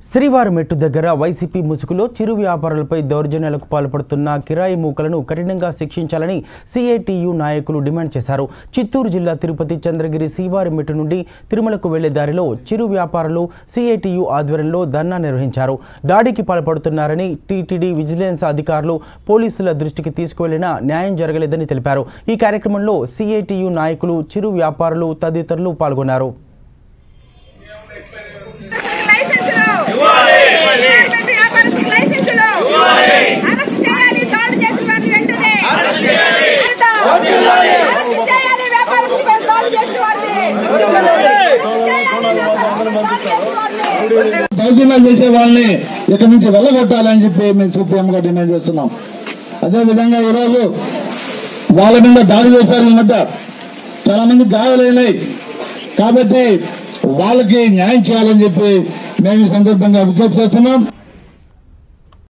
శ్రీవారిమెట్టు దగ్గర వైసీపీ ముసుగులో చిరు వ్యాపారులపై దౌర్జన్యాలకు పాల్పడుతున్న కిరాయి మూకలను కఠినంగా శిక్షించాలని సిఐటియు నాయకులు డిమాండ్ చేశారు చిత్తూరు జిల్లా తిరుపతి చంద్రగిరి శ్రీవారిమెట్టు నుండి తిరుమలకు వెళ్లే దారిలో చిరు వ్యాపారులు సిఐటియు ఆధ్వర్యంలో ధర్నా నిర్వహించారు దాడికి పాల్పడుతున్నారని టీటీడీ విజిలెన్స్ అధికారులు పోలీసుల దృష్టికి తీసుకువెళ్లినా న్యాయం జరగలేదని తెలిపారు ఈ కార్యక్రమంలో సిఐటియు నాయకులు చిరు వ్యాపారులు తదితరులు పాల్గొన్నారు లైసెన్సులు గవర్నమెంట్ వ్యాపారస్తులకు లైసెన్సులు అరెస్ట్ చేయాలి దాడి చేసిన వారిని వెంటనే అరెస్ట్ చేయాలి అరెస్ట్ చేయాలి వ్యాపారస్తులపై దాడి చేసిన వారిని అరెస్ట్ చేయాలి వ్యాపారస్తులపై దాడి చేసిన వారిని దౌర్జన్యాలు చేసే వాళ్ళని ఇక్కడి నుంచి వెళ్ళగొట్టాలని చెప్పి మేము సిపిఎం గా డిమాండ్ చేస్తున్నాం అదే విధంగా ఈరోజు వాళ్ళ మీద దాడి చేశారు ఈ మధ్య చాలా మంది గాయాలైనాయి కాబట్టి వాళ్ళకి న్యాయం చేయాలని చెప్పి మేము ఈ సందర్భంగా విజ్ఞప్తి చేస్తున్నాం